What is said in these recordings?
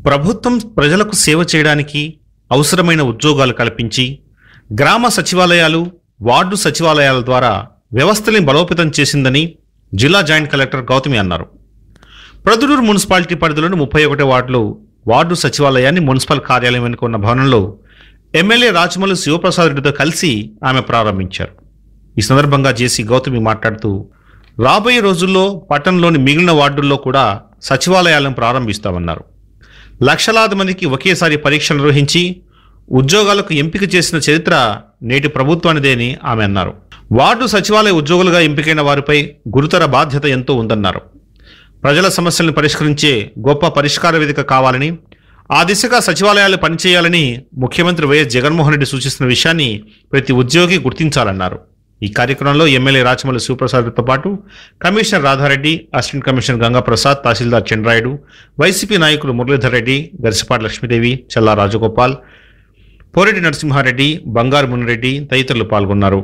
ప్రభుత్వం ప్రజలకు సేవ చేయడానికి అవసరమైన ఉద్యోగాలు కల్పించి గ్రామ సచివాలయాలు వార్డు సచివాలయాల ద్వారా వ్యవస్థని బలోపేతం చేసిందని జిల్లా జాయింట్ కలెక్టర్ గౌతమి అన్నారు ప్రొద్దుటూరు మున్సిపాలిటీ పరిధిలోని ముప్పై ఒకటో వార్డులో వార్డు సచివాలయాన్ని మున్సిపల్ కార్యాలయం వెనుక ఉన్న భవనంలో ఎమ్మెల్యే రాజమల్లు శివప్రసాద్ రెడ్డితో కలిసి ఆమె ప్రారంభించారు ఈ సందర్భంగా జేసీ గౌతమి మాట్లాడుతూ రాబోయే రోజుల్లో పట్టణంలోని మిగిలిన వార్డుల్లో కూడా సచివాలయాలను ప్రారంభిస్తామన్నారు లక్షలాది మందికి ఒకేసారి పరీక్షలు నిర్వహించి ఉద్యోగాలకు ఎంపిక చేసిన చరిత్ర నేటి ప్రభుత్వానిదే అని ఆమె అన్నారు వార్డు సచివాలయ ఉద్యోగులుగా ఎంపికైన వారిపై గురుతర బాధ్యత ఎంతో ఉందన్నారు ప్రజల సమస్యలను పరిష్కరించే గొప్ప పరిష్కార వేదిక కావాలని ఆ దిశగా సచివాలయాలు పనిచేయాలని ముఖ్యమంత్రి వైఎస్ జగన్మోహన్ రెడ్డి సూచిస్తున్న విషయాన్ని ప్రతి ఉద్యోగి గుర్తించాలన్నారు ఈ కార్యక్రమంలో ఎమ్మెల్యే రాచమల్లి శివప్రసాద్తో పాటు commissioner Radha Reddy assistant commissioner Gangaprasad తహసీల్దార్ చంద్రాయుడు వైసీపీ నాయకులు మురళీధర్ రెడ్డి గరిసపాటి లక్ష్మీదేవి చల్లా రాజగోపాల్ పోరెడ్డి నరసింహారెడ్డి బంగారు మునిరెడ్డి తదితరులు పాల్గొన్నారు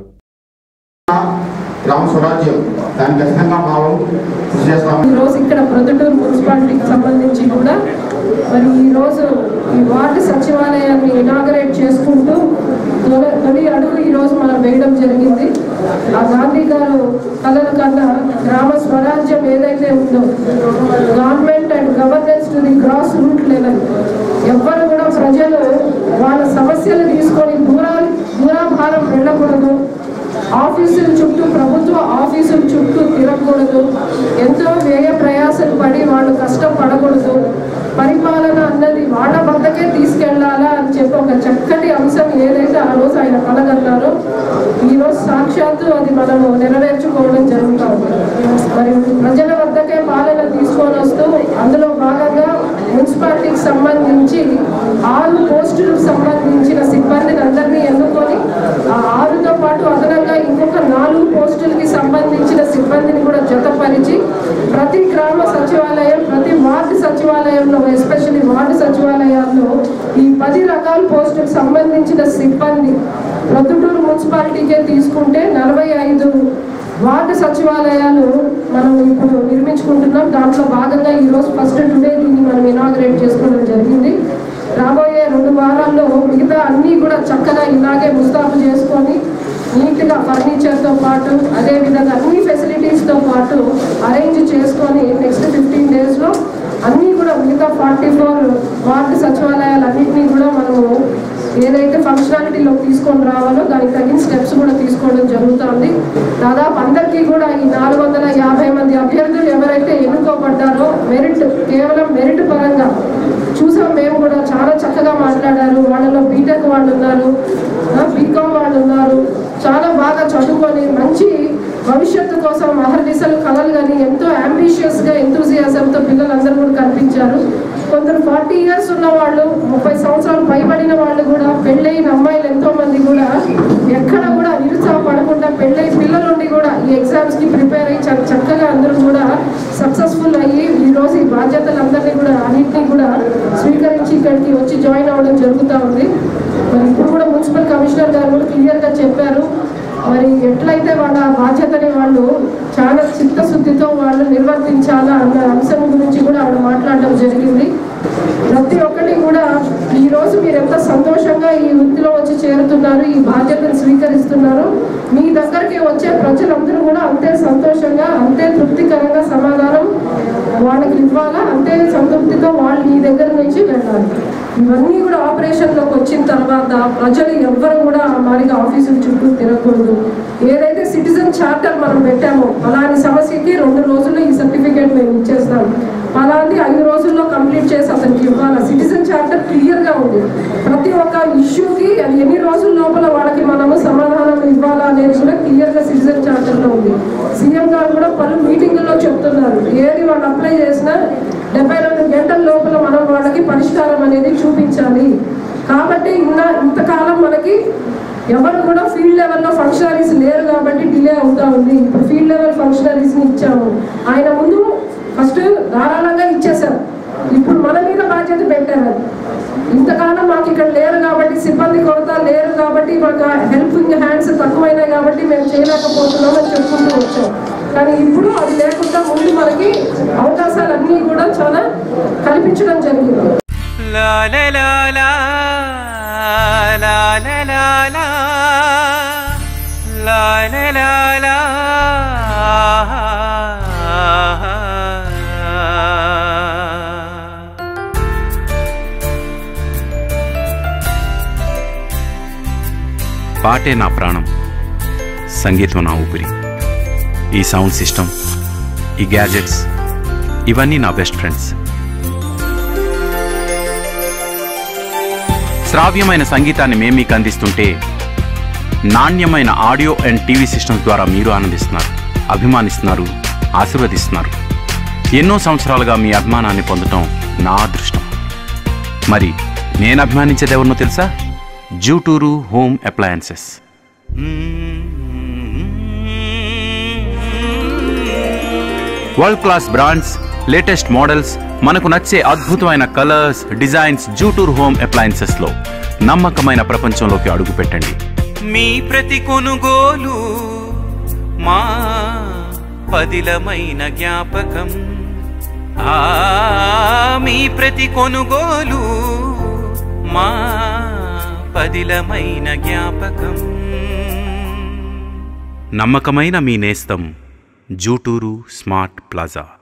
గ్రామ స్వరాజ్యం దాని ఖచ్చితంగా భావం కృషి చేస్తాము ఈ రోజు ఇక్కడ ప్రొద్దుటూరు మున్సిపాలిటీకి సంబంధించి కూడా మరి ఈ రోజు ఈ వార్డు సచివాలయాన్ని ఇనాగరేట్ చేసుకుంటూ తొలి తొలి అడుగు ఈ రోజు మనం వేయడం జరిగింది ఆ గాంధీ గారు కలల కన్నా గ్రామ స్వరాజ్యం ఏదైతే ఉందో government and governance to the grass root level ఎవ్వరు కూడా ప్రజలు వాళ్ళ సమస్యలు తీసుకొని దూరాలు దూరాభారం వెళ్ళకూడదు ఆఫీసుల చుట్టూ ప్రభుత్వ ఆఫీసుల చుట్టూ తిరగకూడదు ఎంతో వ్యయ ప్రయాసలు పడి వాళ్ళు కష్టం పడకూడదు పరిపాలన అన్నది వాళ్ళ వద్దకే తీసుకెళ్లాలా అని చెప్పి ఒక చక్కటి అంశం ఏదైతే ఆ రోజు ఆయన కలగన్నారో ఈ రోజు సాక్షాత్తు అది మనము నెరవేర్చుకోవడం జరుగుతూ ఉంది మరి ప్రజల వద్దకే పాలన తీసుకొని వస్తూ అందులో భాగంగా మున్సిపాలిటీకి సంబంధించి ఆరు పోస్టులకు సంబంధించిన సిబ్బందిని అందరినీ ఎన్నుకొని ఆ ఆరుతో పాటు అదనంగా ఇంకొక నాలుగు పోస్టులకి సంబంధించిన సిబ్బందిని కూడా జతపరిచి ప్రతి గ్రామ సచివాలయం ప్రతి వార్డు సచివాలయంలో ఎస్పెషల్లీ వార్డు సచివాలయాల్లో ఈ పది రకాల పోస్టులకు సంబంధించిన సిబ్బంది ప్రొద్దుటూరు మున్సిపాలిటీకే తీసుకుంటే నలభై ఐదు వార్డు సచివాలయాలు మనం ఇప్పుడు నిర్మించుకుంటున్నాం దాంట్లో భాగంగా ఈరోజు ఫస్ట్ టుడే దీన్ని మనం ఇనాగ్రేట్ చేసుకోవడం జరిగింది రాబోయే రెండు వారాల్లో మిగతా అన్నీ కూడా చక్కగా ఇలాగే ముస్తాబు చేసుకొని నీట్గా ఫర్నిచర్తో పాటు అదేవిధంగా అన్ని ఫెసిలిటీస్తో పాటు అరేంజ్ చేసుకొని నెక్స్ట్ ఫిఫ్టీన్ డేస్లో అన్నీ కూడా మిగతా ఫార్టీ ఫోర్ వార్డు సచివాలయాలు అన్నింటినీ కూడా మనము ఏదైతే ఫంక్షనాలిటీలో తీసుకొని రావాలో దానికి తగిన స్టెప్స్ కూడా తీసుకోవడం జరుగుతుంది దాదాపు అందరికీ కూడా ఈ నాలుగు వందల యాభై మంది అభ్యర్థులు ఎవరైతే ఎన్నుకోబడ్డారో మెరిట్ కేవలం మెరిట్ పరంగా చూసాం మేము కూడా చాలా చక్కగా మాట్లాడారు వాళ్ళలో బీటెక్ వాళ్ళు ఉన్నారు బీకామ్ వాళ్ళు ఉన్నారు చాలా బాగా చదువుకొని మంచి భవిష్యత్తు కోసం అహర్నిశలు కలలు కానీ ఎంతో అంబిషియస్గా ఎంతూజియాజంతో పిల్లలందరూ కూడా కనిపించారు కొందరు ఫార్టీ ఇయర్స్ ఉన్న వాళ్ళు ముప్పై సంవత్సరాలు పైబడిన వాళ్ళు కూడా పెళ్ళైన అమ్మాయిలు ఎంతో మంది కూడా ఎక్కడ కూడా నిరుత్సాహపడకుండా పెళ్ళై పిల్లలుండి కూడా ఈ ఎగ్జామ్స్ కి ప్రిపేర్ అయ్యి చాలా చక్కగా అందరూ కూడా సక్సెస్ఫుల్ అయ్యి ఈ రోజు ఈ బాధ్యతలందరినీ కూడా అన్నింటినీ కూడా స్వీకరించి ఇక్కడికి వచ్చి జాయిన్ అవ్వడం జరుగుతూ ఉంది మరి ఇప్పుడు కూడా మున్సిపల్ కమిషనర్ గారు కూడా క్లియర్ గా చెప్పారు మరి ఎట్లయితే వాళ్ళ బాధ్యతని వాళ్ళు చాలా చిత్తశుద్ధితో వాళ్ళు నిర్వర్తించాలా అన్న అంశం గురించి కూడా ఆవిడ మాట్లాడడం జరిగింది ప్రతి ఒక్కటి కూడా ఈ రోజు మీరు ఎంత సంతోషంగా ఈ వృత్తిలో వచ్చి చేరుతున్నారు ఈ బాధ్యతను స్వీకరిస్తున్నారు మీ దగ్గరికి వచ్చే ప్రజలందరూ కూడా అంతే సంతోషంగా అంతే తృప్తికరంగా సమాధానం వాళ్ళకి ఇవ్వాలా అంతే సంతృప్తితో వాళ్ళు మీ దగ్గర నుంచి వెళ్ళాలి ఇవన్నీ కూడా ఆపరేషన్లోకి వచ్చిన తర్వాత ప్రజలు ఎవ్వరు కూడా ఆ మారిగా ఆఫీసుల చుట్టూ తిరగకూడదు ఏదైతే సిటిజన్ చార్టర్ మనం పెట్టామో అలాంటి సమస్యకి రెండు రోజుల్లో ఈ సర్టిఫికేట్ మేము ఇచ్చేస్తాం అలాంటి ఐదు రోజుల్లో కంప్లీట్ చేసి అతనికి ఇవ్వాలి సిటిజన్ చార్టర్ క్లియర్గా ఉంది ప్రతి ఒక్క ఇష్యూకి అది ఎన్ని రోజుల లోపల వాళ్ళకి మనము సమాధానం ఇవ్వాలా అనేది కూడా క్లియర్గా సిటిజన్ చార్టర్లో ఉంది సీఎం గారు కూడా పలు మీటింగుల్లో చెప్తున్నారు ఏది వాళ్ళు అప్లై చేసినా డెబ్బై రెండు గంటల లోపల మనం వాళ్ళకి పరిష్కారం అనేది చూపించాలి కాబట్టి ఇన్న ఇంతకాలం మనకి ఎవరు కూడా ఫీల్డ్ లెవెల్లో ఫంక్షనరీస్ లేరు కాబట్టి డిలే అవుతా ఉంది ఇప్పుడు ఫీల్డ్ లెవెల్ ఫంక్షనరీస్ని ఇచ్చాము ఆయన ముందు ఫస్ట్ ధారాళంగా ఇచ్చేసారు ఇప్పుడు మన మీద బాధ్యత పెట్టారు అది ఇంతకాలం మాకు ఇక్కడ లేరు కాబట్టి సిబ్బంది కొరత లేరు కాబట్టి మాకు హెల్పింగ్ హ్యాండ్స్ తక్కువైనాయి కాబట్టి మేము చేయలేకపోతున్నాం అని చెప్పుకుంటూ వచ్చాం కానీ ఇప్పుడు అది లేకుండా ముందు మనకి అవకాశాలన్నీ కూడా చాలా కల్పించడం జరిగింది La la la la la la la la la la la la పాటే నా ప్రాణం సంగీతం నా ఊపిరి ఈ సౌండ్ సిస్టమ్ ఈ గ్యాజెట్స్ ఇవన్నీ నా బెస్ట్ ఫ్రెండ్స్ శ్రావ్యమైన సంగీతాన్ని మేము మీకు అందిస్తుంటే నాణ్యమైన ఆడియో అండ్ టీవీ సిస్టమ్స్ ద్వారా మీరు ఆనందిస్తున్నారు అభిమానిస్తున్నారు ఆశీర్వదిస్తున్నారు ఎన్నో సంవత్సరాలుగా మీ అభిమానాన్ని పొందటం నా అదృష్టం మరి నేను అభిమానించేది ఎవరినో తెలుసా Juturu home appliances world class brands latest models మనకు నచ్చే అద్భుతమైన colours designs Jutur home appliances లో నమ్మకమైన ప్రపంచంలోకి అడుగు పెట్టండి మీ ప్రతి కొనుగోలు మా పదిలమైన జ్ఞాపకం ఆ మీ ప్రతి కొనుగోలు మా పదిలమైన జ్ఞాపకం నమ్మకమైన మీ నేస్తం జూటూరు స్మార్ట్ ప్లాజా